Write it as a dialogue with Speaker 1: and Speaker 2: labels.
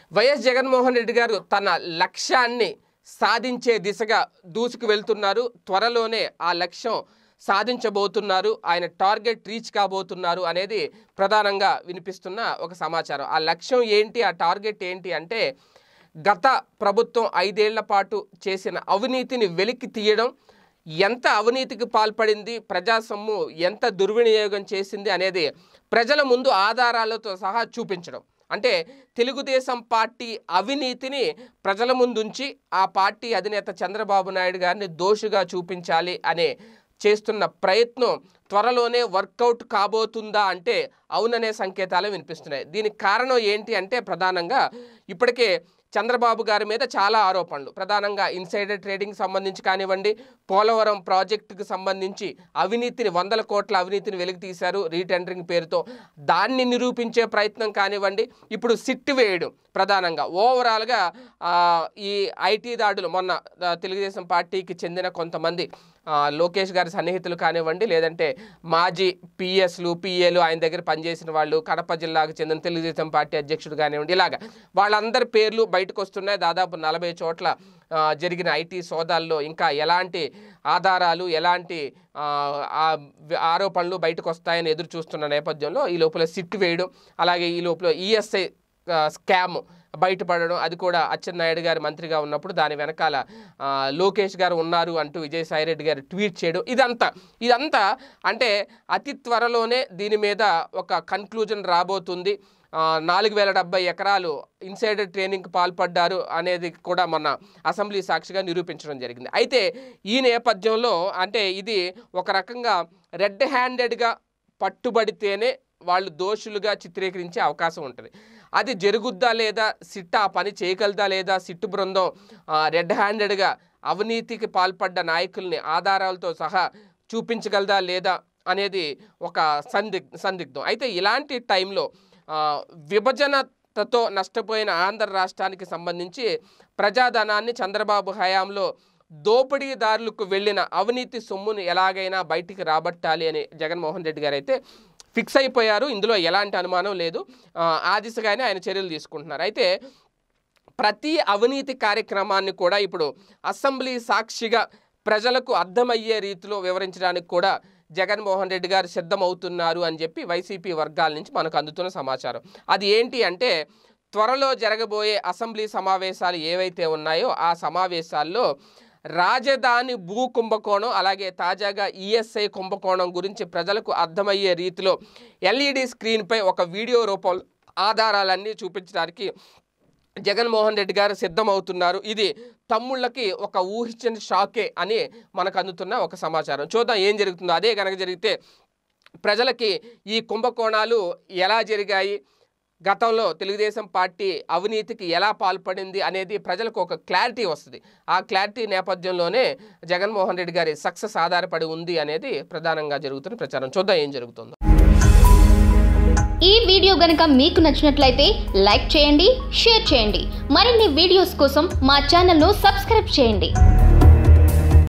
Speaker 1: YS Jaganmohan Reddy గారు తన లక్ష్యాన్ని సాధించే దిశగా దూసుకు వెళ్తున్నారు త్వరలోనే ఆ లక్ష్యం సాధించబోతున్నారు ఆయన టార్గెట్ రీచ్ కాబోతున్నారు అనేది ప్రధానంగా వినిపిస్తున్న ఒక సమాచారం ఆ లక్ష్యం ఏంటి ఆ టార్గెట్ ఏంటి అంటే గత ప్రభుత్వం ఐదేళ్ల పాటు చేసిన అవినీతిని వెలికి తీయడం ఎంత అవినీతికి పాల్పడింది ప్రజా సొమ్ము ఎంత దుర్వినియోగం చేసింది అనేది ప్రజల ముందు ఆధారాలతో సహా చూపించడం అంటే తెలుగుదేశం పార్టీ అవినీతిని ప్రజల ముందుంచి ఆ పార్టీ అధినేత చంద్రబాబు నాయుడు గారిని దోషిగా చూపించాలి అనే చేస్తున్న ప్రయత్నం త్వరలోనే వర్కౌట్ కాబోతుందా అంటే అవుననే సంకేతాలు వినిపిస్తున్నాయి దీనికి కారణం ఏంటి అంటే ప్రధానంగా ఇప్పటికే చంద్రబాబు గారి మీద చాలా ఆరోపణలు ప్రధానంగా ఇన్సైడర్ ట్రేడింగ్ సంబంధించి కానివ్వండి పోలవరం ప్రాజెక్టుకు సంబంధించి అవినీతిని వందల కోట్ల అవినీతిని వెలికి తీశారు రీటెండరింగ్ పేరుతో దాన్ని నిరూపించే ప్రయత్నం కానివ్వండి ఇప్పుడు సిట్ వేయడం ప్రధానంగా ఓవరాల్గా ఆ, ఈ ఐటీ దాడులు మొన్న ఆ, తెలుగుదేశం పార్టీకి చెందిన కొంతమంది ఆ, లోకేష్ గారి సన్నిహితులు కానివ్వండి లేదంటే మాజీ పిఎస్లు పిఏలు ఆయన దగ్గర పనిచేసిన వాళ్ళు కడప జిల్లాకు చెందిన తెలుగుదేశం పార్టీ అధ్యక్షుడు కానివ్వండి ఇలాగా వాళ్ళందరి పేర్లు బయటకు వస్తున్నాయి దాదాపు నలభై చోట్ల ఆ, జరిగిన ఐటీ సోదాల్లో ఇంకా ఎలాంటి ఆధారాలు ఎలాంటి ఆ, ఆ ఆరోపణలు బయటకు వస్తాయని ఎదురు చూస్తున్న నేపథ్యంలో ఈ లోపల సిట్ వేయడం అలాగే ఈ లోపల ఈఎస్ఐ స్కామ్ బయటపడడం అది కూడా అచ్చెన్నాయుడు గారు మంత్రిగా ఉన్నప్పుడు దాని వెనకాల ఆ, లోకేష్ గారు ఉన్నారు అంటూ విజయసాయి రెడ్డి గారు ట్వీట్ చేయడం ఇదంతా ఇదంతా అంటే అతి త్వరలోనే దీని మీద ఒక కన్క్లూజన్ రాబోతుంది ఆ, నాలుగు వేల డెబ్బై ఎకరాలు ఇన్సైడర్ ట్రైనింగ్కి పాల్పడ్డారు అనేది కూడా మొన్న అసెంబ్లీ సాక్షిగా నిరూపించడం జరిగింది అయితే ఈ నేపథ్యంలో అంటే ఇది ఒక రకంగా రెడ్ హ్యాండెడ్గా పట్టుబడితేనే వాళ్ళు దోషులుగా చిత్రీకరించే అవకాశం ఉంటుంది అది జరుగుద్దా లేదా సిట్ ఆ పని చేయగలదా లేదా సిట్టు బృందం ఆ, రెడ్ హ్యాండెడ్గా అవినీతికి పాల్పడ్డ నాయకుల్ని ఆధారాలతో సహా చూపించగలదా లేదా అనేది ఒక సందిగ్ సందిగ్ధం అయితే ఇలాంటి టైంలో ఆ, విభజనతో నష్టపోయిన ఆంధ్ర రాష్ట్రానికి సంబంధించి ప్రజాధనాన్ని చంద్రబాబు హయాంలో దోపిడీదారులకు వెళ్ళిన అవినీతి సొమ్మును ఎలాగైనా బయటికి రాబట్టాలి అని జగన్మోహన్ రెడ్డి గారు అయితే ఫిక్స్ అయిపోయారు ఇందులో ఎలాంటి అనుమానం లేదు ఆ, ఆ దిశగానే ఆయన చర్యలు తీసుకుంటున్నారు అయితే ప్రతి అవినీతి కార్యక్రమాన్ని కూడా ఇప్పుడు అసెంబ్లీ సాక్షిగా ప్రజలకు అర్థమయ్యే రీతిలో వివరించడానికి కూడా జగన్మోహన్ రెడ్డి గారు సిద్ధమవుతున్నారు అని చెప్పి వైసీపీ వర్గాల నుంచి మనకు అందుతున్న సమాచారం అది ఏంటి అంటే త్వరలో జరగబోయే అసెంబ్లీ సమావేశాలు ఏవైతే ఉన్నాయో ఆ సమావేశాల్లో రాజధాని భూ కుంభకోణం అలాగే తాజాగా ఈఎస్ఐ కుంభకోణం గురించి ప్రజలకు అర్థమయ్యే రీతిలో ఎల్ఈడి స్క్రీన్పై ఒక వీడియో రూపంలో ఆధారాలన్నీ చూపించడానికి జగన్మోహన్ రెడ్డి గారు సిద్ధమవుతున్నారు ఇది తమ్ముళ్ళకి ఒక ఊహించని షాకే అని మనకు అందుతున్న ఒక సమాచారం చూద్దాం ఏం జరుగుతుందో అదే కనుక జరిగితే ప్రజలకి ఈ కుంభకోణాలు ఎలా జరిగాయి గతంలో తెలుగుదేశం పార్టీ అవినీతికి ఎలా పాల్పడింది అనేది ప్రజలకు ఒక క్లారిటీ వస్తుంది ఆ క్లారిటీ నేపథ్యంలోనే జగన్మోహన్ రెడ్డి గారి సక్సెస్ ఆధారపడి ఉంది అనేది ప్రధానంగా జరుగుతున్న ప్రచారం చూద్దాం ఏం జరుగుతుందో
Speaker 2: ఈ వీడియో గనక మీకు నచ్చినట్లయితే లైక్ చేయండి షేర్ చేయండి మరిన్ని వీడియోస్ కోసం మా ఛానల్ను సబ్స్క్రైబ్ చేయండి